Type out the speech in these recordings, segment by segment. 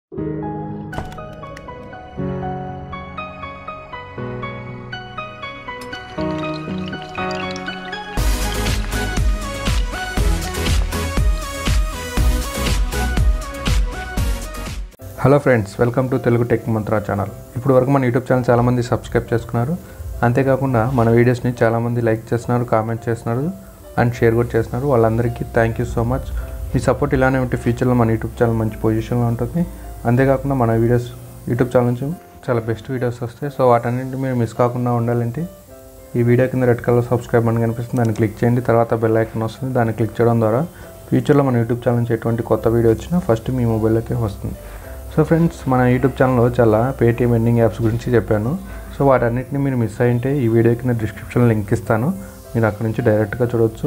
hello friends welcome to Telugu tech Mantra channel ఇప్పుడు వరకు మన యూట్యూబ్ ఛానల్ చాలామంది సబ్స్క్రైబ్ చేసుకున్నారు అంతేకాకుండా మన వీడియోస్ని చాలామంది లైక్ చేస్తున్నారు కామెంట్ చేస్తున్నారు అండ్ షేర్ కూడా చేస్తున్నారు వాళ్ళందరికీ థ్యాంక్ యూ సో మచ్ మీ సపోర్ట్ ఇలానే ఉంటే ఫ్యూచర్లో మన యూట్యూబ్ ఛానల్ మంచి పొజిషన్లో ఉంటుంది అంతేకాకుండా మన వీడియోస్ యూట్యూబ్ ఛానల్ నుంచి చాలా బెస్ట్ వీడియోస్ వస్తాయి సో వాటన్నింటి మీరు మిస్ కాకుండా ఉండాలంటే ఈ వీడియో కింద రెడ్ కలర్ సబ్స్క్రైబ్ అని కనిపిస్తుంది దాన్ని క్లిక్ చేయండి తర్వాత బెల్ ఐకాన్ వస్తుంది దాన్ని క్లిక్ చేయడం ద్వారా ఫ్యూచర్లో మన యూట్యూబ్ ఛానల్ నుంచి ఎటువంటి కొత్త వీడియో వచ్చినా ఫస్ట్ మీ మొబైల్లోకే వస్తుంది సో ఫ్రెండ్స్ మన యూట్యూబ్ ఛానల్లో చాలా పేటీఎం ఎండింగ్ యాప్స్ గురించి చెప్పాను సో వాటన్నిటిని మీరు మిస్ అయింటే ఈ వీడియో కింద డిస్క్రిప్షన్లో లింక్ ఇస్తాను మీరు అక్కడ నుంచి డైరెక్ట్గా చూడవచ్చు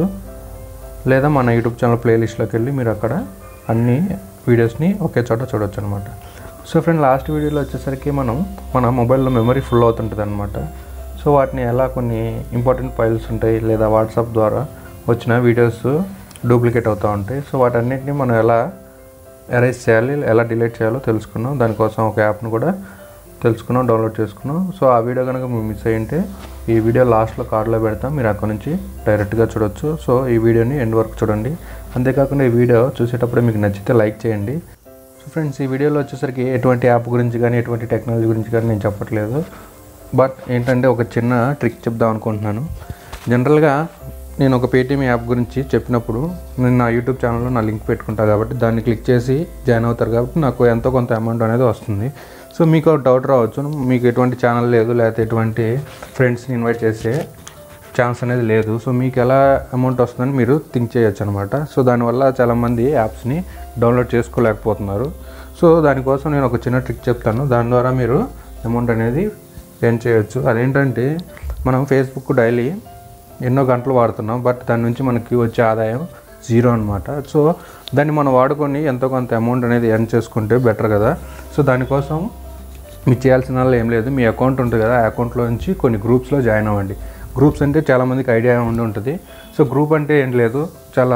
లేదా మన యూట్యూబ్ ఛానల్ ప్లేలిస్ట్లోకి వెళ్ళి మీరు అక్కడ అన్ని వీడియోస్ని ఒకే చోట చూడొచ్చు అనమాట సో ఫ్రెండ్ లాస్ట్ వీడియోలో వచ్చేసరికి మనం మన మొబైల్లో మెమరీ ఫుల్ అవుతుంటుంది అనమాట సో వాటిని ఎలా కొన్ని ఇంపార్టెంట్ ఫైల్స్ ఉంటాయి లేదా వాట్సాప్ ద్వారా వచ్చిన వీడియోస్ డూప్లికేట్ అవుతూ ఉంటాయి సో వాటన్నిటిని మనం ఎలా ఎరేజ్ చేయాలి ఎలా డిలీట్ చేయాలో తెలుసుకున్నాం దానికోసం ఒక యాప్ను కూడా తెలుసుకున్నాం డౌన్లోడ్ చేసుకున్నాం సో ఆ వీడియో కనుక మీరు మిస్ అయ్యింటే ఈ వీడియో లాస్ట్లో కార్డులో పెడతాం మీరు అక్కడ నుంచి డైరెక్ట్గా చూడొచ్చు సో ఈ వీడియోని ఎండ్ వరకు చూడండి అంతేకాకుండా ఈ వీడియో చూసేటప్పుడు మీకు నచ్చితే లైక్ చేయండి సో ఫ్రెండ్స్ ఈ వీడియోలో వచ్చేసరికి ఎటువంటి యాప్ గురించి కానీ ఎటువంటి టెక్నాలజీ గురించి కానీ నేను చెప్పట్లేదు బట్ ఏంటంటే ఒక చిన్న ట్రిక్ చెప్దాం అనుకుంటున్నాను జనరల్గా నేను ఒక పేటీఎం యాప్ గురించి చెప్పినప్పుడు నేను నా యూట్యూబ్ ఛానల్లో నా లింక్ పెట్టుకుంటా కాబట్టి దాన్ని క్లిక్ చేసి జాయిన్ అవుతారు కాబట్టి నాకు ఎంతో కొంత అమౌంట్ అనేది వస్తుంది సో మీకు ఒక డౌట్ రావచ్చు మీకు ఎటువంటి ఛానల్ లేదు లేకపోతే ఎటువంటి ఫ్రెండ్స్ని ఇన్వైట్ చేసే ఛాన్స్ అనేది లేదు సో మీకు ఎలా అమౌంట్ వస్తుందని మీరు థింక్ చేయొచ్చు అనమాట సో దానివల్ల చాలామంది యాప్స్ని డౌన్లోడ్ చేసుకోలేకపోతున్నారు సో దానికోసం నేను ఒక చిన్న ట్రిక్ చెప్తాను దాని ద్వారా మీరు అమౌంట్ అనేది ఎర్న్ చేయొచ్చు అదేంటంటే మనం ఫేస్బుక్ డైలీ ఎన్నో గంటలు వాడుతున్నాం బట్ దాని నుంచి మనకి వచ్చే ఆదాయం జీరో అనమాట సో దాన్ని మనం వాడుకొని ఎంతో కొంత అమౌంట్ అనేది ఎర్న్ చేసుకుంటే బెటర్ కదా సో దానికోసం మీరు చేయాల్సిన ఏం లేదు మీ అకౌంట్ ఉంటుంది కదా ఆ అకౌంట్లో నుంచి కొన్ని గ్రూప్స్లో జాయిన్ అవ్వండి గ్రూప్స్ అంటే చాలామందికి ఐడియా ఉండి ఉంటుంది సో గ్రూప్ అంటే ఏం లేదు చాలా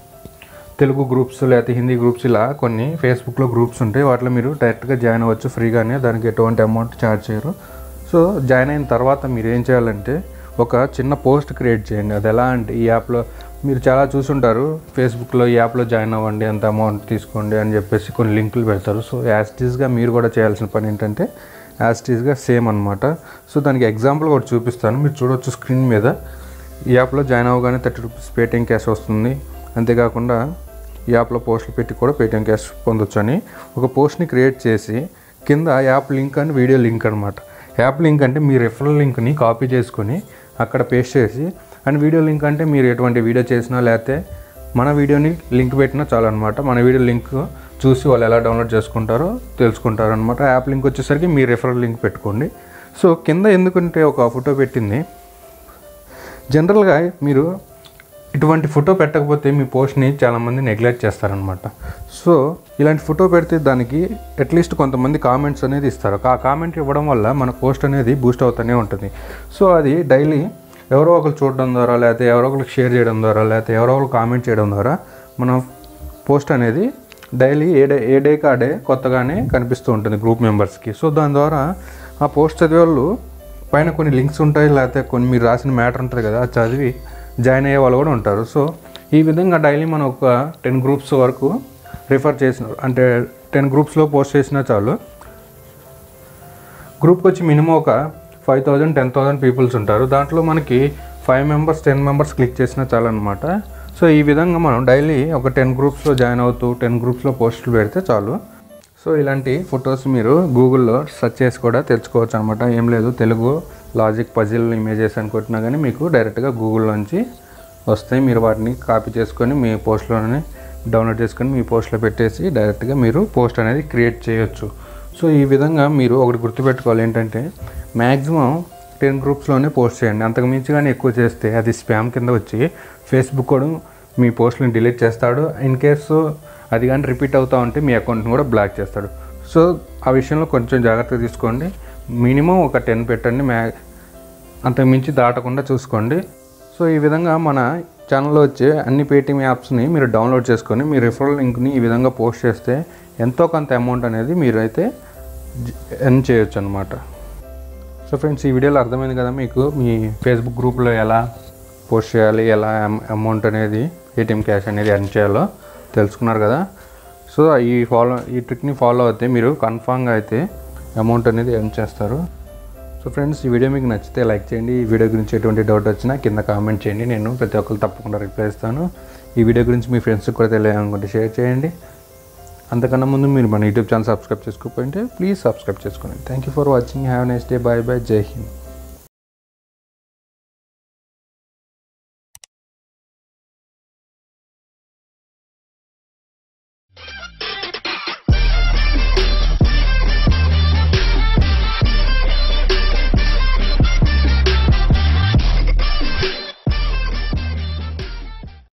తెలుగు గ్రూప్స్ లేకపోతే హిందీ గ్రూప్స్ ఇలా కొన్ని ఫేస్బుక్లో గ్రూప్స్ ఉంటాయి వాటిలో మీరు డైరెక్ట్గా జాయిన్ అవ్వచ్చు ఫ్రీగానే దానికి ఎటువంటి అమౌంట్ ఛార్జ్ చేయరు సో జాయిన్ అయిన తర్వాత మీరు ఏం చేయాలంటే ఒక చిన్న పోస్ట్ క్రియేట్ చేయండి అది ఎలా అంటే ఈ యాప్లో మీరు చాలా చూసుంటారు ఫేస్బుక్లో ఈ యాప్లో జాయిన్ అవ్వండి ఎంత అమౌంట్ తీసుకోండి అని చెప్పేసి కొన్ని లింకులు పెడతారు సో యాస్టీస్గా మీరు కూడా చేయాల్సిన పని ఏంటంటే యాస్టీస్గా సేమ్ అనమాట సో దానికి ఎగ్జాంపుల్ కూడా చూపిస్తాను మీరు చూడవచ్చు స్క్రీన్ మీద ఈ యాప్లో జాయిన్ అవ్వగానే థర్టీ రూపీస్ పేటిఎం క్యాష్ వస్తుంది అంతేకాకుండా ఈ యాప్లో పోస్టులు పెట్టి కూడా పేటిఎం క్యాష్ పొందొచ్చు అని ఒక పోస్ట్ని క్రియేట్ చేసి కింద app link and video link అనమాట యాప్ లింక్ అంటే మీ రెఫరల్ లింక్ని కాపీ చేసుకొని అక్కడ పేస్ట్ చేసి అండ్ వీడియో లింక్ అంటే మీరు ఎటువంటి వీడియో చేసినా లేకపోతే మన వీడియోని లింక్ పెట్టినా చాలు అనమాట మన వీడియో లింక్ చూసి వాళ్ళు ఎలా డౌన్లోడ్ చేసుకుంటారో తెలుసుకుంటారు అనమాట యాప్ లింక్ వచ్చేసరికి మీ రెఫరల్ లింక్ పెట్టుకోండి సో కింద ఎందుకంటే ఒక ఫోటో పెట్టింది జనరల్గా మీరు ఇటువంటి ఫోటో పెట్టకపోతే మీ పోస్ట్ని చాలామంది నెగ్లెక్ట్ చేస్తారనమాట సో ఇలాంటి ఫోటో పెడితే దానికి అట్లీస్ట్ కొంతమంది కామెంట్స్ అనేది ఇస్తారు ఆ కామెంట్ ఇవ్వడం వల్ల మన పోస్ట్ అనేది బూస్ట్ అవుతూనే ఉంటుంది సో అది డైలీ ఎవరో ఒకరు చూడడం ద్వారా లేకపోతే ఎవరో ఒకరికి షేర్ చేయడం ద్వారా లేకపోతే ఎవరో ఒకరు కామెంట్ చేయడం ద్వారా మన పోస్ట్ అనేది డైలీ ఏ డే ఏ డేకి ఆ డే కొత్తగానే కనిపిస్తూ ఉంటుంది గ్రూప్ మెంబర్స్కి సో దాని ద్వారా ఆ పోస్ట్ చదివే వాళ్ళు పైన కొన్ని లింక్స్ ఉంటాయి లేకపోతే కొన్ని మీరు రాసిన మ్యాటర్ ఉంటుంది కదా అది చదివి జాయిన్ అయ్యే వాళ్ళు కూడా ఉంటారు సో ఈ విధంగా డైలీ మనం ఒక టెన్ గ్రూప్స్ వరకు రిఫర్ చేసిన అంటే టెన్ గ్రూప్స్లో పోస్ట్ చేసినా చాలు గ్రూప్కి వచ్చి మినిమం ఒక five thousand ten thousand peoples ఉంటారు దాంట్లో మనకి five members ten members click చేసినా చాలు అనమాట సో ఈ విధంగా మనం డైలీ ఒక టెన్ గ్రూప్స్లో జాయిన్ అవుతూ టెన్ గ్రూప్స్లో పోస్టులు పెడితే చాలు సో ఇలాంటి ఫొటోస్ మీరు గూగుల్లో సెర్చ్ చేసి కూడా తెచ్చుకోవచ్చు అనమాట ఏం లేదు తెలుగు లాజిక్ పజిల్ ఇమేజెస్ అని కొట్టినా కానీ మీకు డైరెక్ట్గా గూగుల్లోంచి వస్తాయి మీరు వాటిని కాపీ చేసుకొని మీ పోస్ట్లోనే డౌన్లోడ్ చేసుకొని మీ పోస్ట్లో పెట్టేసి డైరెక్ట్గా మీరు పోస్ట్ అనేది క్రియేట్ చేయొచ్చు సో ఈ విధంగా మీరు ఒకటి గుర్తుపెట్టుకోవాలి ఏంటంటే మ్యాక్సిమం టెన్ గ్రూప్స్లోనే పోస్ట్ చేయండి అంతకు మించి కానీ ఎక్కువ చేస్తే అది స్పామ్ కింద వచ్చి ఫేస్బుక్ కూడా మీ పోస్ట్ని డిలీట్ చేస్తాడు ఇన్ కేసు అది కానీ రిపీట్ అవుతూ ఉంటే మీ అకౌంట్ని కూడా బ్లాక్ చేస్తాడు సో ఆ విషయంలో కొంచెం జాగ్రత్తగా తీసుకోండి మినిమం ఒక టెన్ పెట్టండి మ్యా అంతకు మించి దాటకుండా చూసుకోండి సో ఈ విధంగా మన ఛానల్లో వచ్చే అన్ని పేటీఎం యాప్స్ని మీరు డౌన్లోడ్ చేసుకొని మీ రిఫరల్ లింక్ని ఈ విధంగా పోస్ట్ చేస్తే ఎంతో కొంత అమౌంట్ అనేది మీరు ఎర్న్ చేయొచ్చు అనమాట సో ఫ్రెండ్స్ ఈ వీడియోలో అర్థమైంది కదా మీకు మీ ఫేస్బుక్ గ్రూప్లో ఎలా పోస్ట్ చేయాలి ఎలా అమౌంట్ అనేది ఏటీఎం క్యాష్ అనేది ఎర్న్ చేయాలో తెలుసుకున్నారు కదా సో ఈ ఫాలో ఈ ట్రిక్ని ఫాలో అయితే మీరు కన్ఫామ్గా అయితే అమౌంట్ అనేది ఎర్న్ చేస్తారు సో ఫ్రెండ్స్ ఈ వీడియో మీకు నచ్చితే లైక్ చేయండి ఈ వీడియో గురించి ఎటువంటి డౌట్ వచ్చినా కింద కామెంట్ చేయండి నేను ప్రతి ఒక్కరు తప్పకుండా రిప్లై ఇస్తాను ఈ వీడియో గురించి మీ ఫ్రెండ్స్కి కూడా తెలియాలనుకుంటే షేర్ చేయండి అంతకన్నా ముందు మీరు మన యూట్యూబ్ ఛానల్ సబ్స్క్రైబ్ చేసుకోకపోయింటే ప్లీజ్ సబ్స్క్రైబ్ చేసుకోండి thank you for watching have next day bye bye జై హింద్